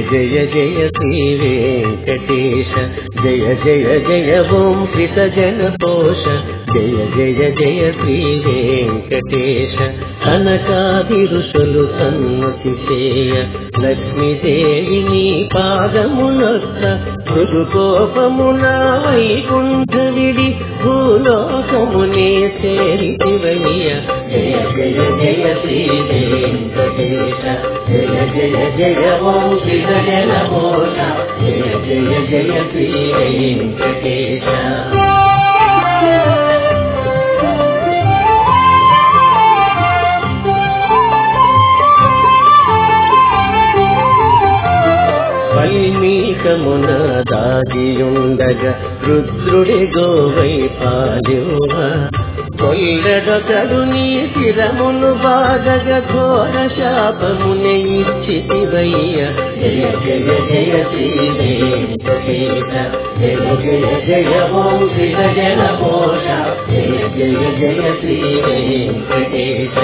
జయ జయ శ్రీ వెంకటేశ జయ జయ జయ ఓం కృత జన పోష జయ జయ జయ శ్రీ వెంకటేశ కనకాది ఋషులు సన్నతి చేయ లక్ష్మీదేవిని పాదమునొక్క మృదుకోపమున వైకుంఠ విడి భూలోకమునే చేరితివయ్య జయ జయ జయ శ్రీ వెంకటేశ జయ జయ జయ ఓం శ్రీ జన మోష జయ జయ జయ శ్రీ వెంకటేశ వల్మీకమున దాగియుండగ రుద్రుడి గోవై పాలివ కొల్లడొకడు నీ శిరమును బాగగ ఘోర శాపమునే ఇచ్చితివయ్య జయ జయ జయ శ్రీ వెంకటేశ జయ జయ జయ ఓం శ్రీ జన మోష జయ జయ జయ శ్రీ వెంకటేశ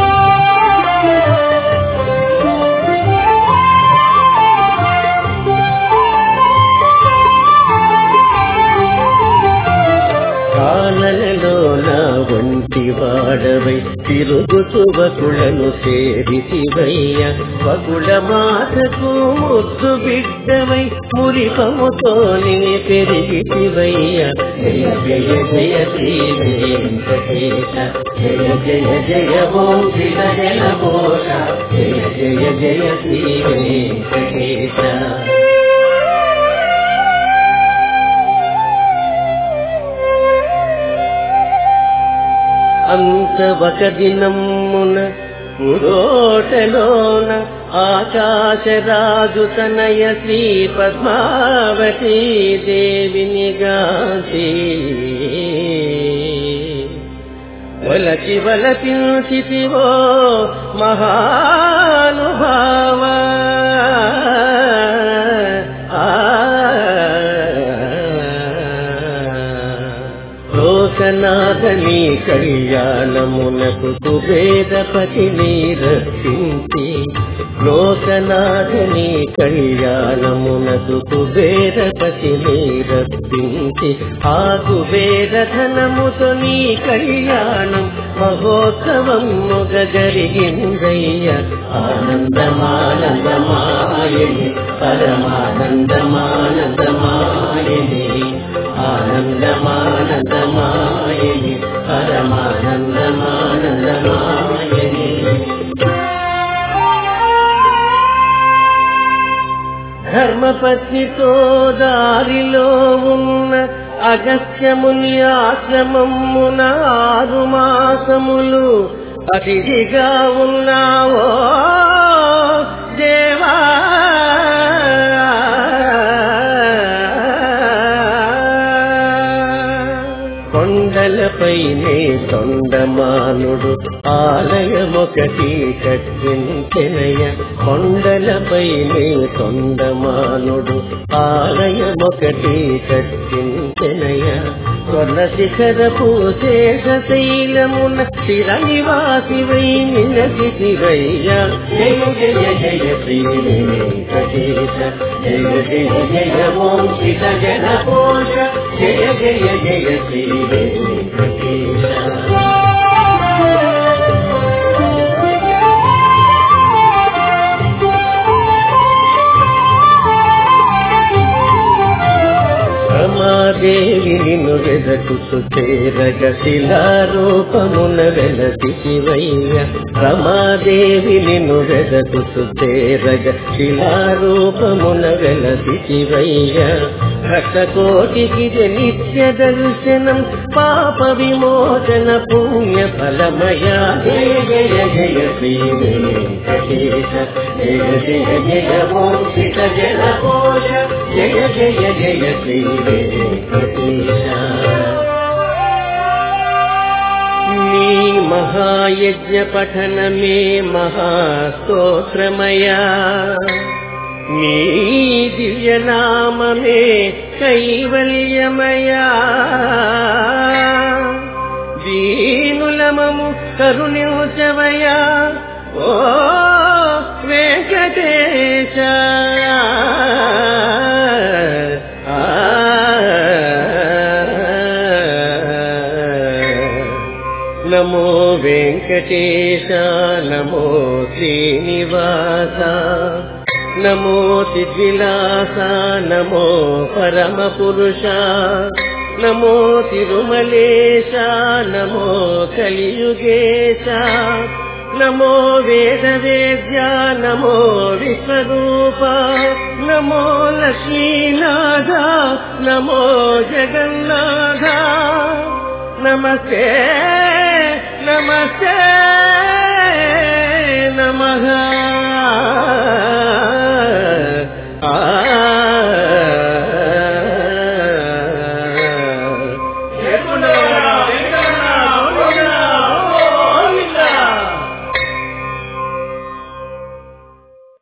కాలలోన ఒంటి వాడవై తిరుగుతు వకులను సేరితివయ్య వకుల మాటకు ముద్దు బిడ్డవై మురిపముతోనే పెరిగితివయ్య జయ జయ జయ శ్రీ వెంకటేశ జయ జయ జయ ఓం శ్రీ జన ఘోష జయ జయ జయ శ్రీ వెంకటేశ అంత ఒక దినమున మురోటలోన ఆకాశరాజు తనయ శ్రీ పద్మావతీ దేవిని గాంధీ వలచి వలపించితివో మహానుభావ లోకనాథని కళ్యాణమునకు కుబేరపతిని రక్షించి లోకనాథని కళ్యాణమునకు కుబేరపతిని రక్షించి ఆ కుబేర ధనముతో నీ కళ్యాణం మహోత్సవముగ జరిగిందయ్య ఆనందమానందమాయని పరమానందమానందమాయని ఆనందమానందమాయని పరమానందమానందమాయని ధర్మపత్నితో దారిలో ఉన్న అగస్త్యముని ఆశ్రమమున ఆరు మాసములు అతిథిగా ఉన్నావో దేవా కొండలపైనే తొండమానుడు ఆలయమొకటి కట్టించెనయ కొండలపైనే తొండమానుడు ఆలయమొకటి కట్టించెనయ స్వర్ణ శిఖరపు శేష శైలమున స్థిర నివాసివై నిలసివయ్య జయ జయ జయ శ్రీ వెంకటేశ జయ జయ జయ ఓం శిత జన పోష జయ జయ జయ శ్రీ వెంకటేశ రమాదేవి నిన్ను వెదకుసు చేరగ శిలారూపమున వెలసివయ్య రమాదేవి నిన్ను వెదకుసు చేరగ శిలారూపమున వెలసివయ్య రక్తకోటికి నిత్య దర్శనం పాప విమోచన పుణ్య ఫలమయ జయ జయ జయ శ్రీ వెంకటేశ జయ జయ జయ ఓం శిత జన కోశ జయ జయ జయ శ్రీ వెంకటేశ నీ మహాయజ్ఞ పఠనమే మహాస్తోత్రమయా నీ దివ్యనామమే కైవల్యమయా దీనులమము కరుణించవయా ఓ వెంకటేశ వెంకటేశ నమో శ్రీనివాస నమో చిద్విలాస నమో పరమ పురుష నమో తిరుమలేశ నమో కలియుగేశ నమో వేద వేద్య నమో విశ్వరూప నమో లక్ష్మీనాథ నమో జగన్నాథ నమస్తే నమస్తే నమః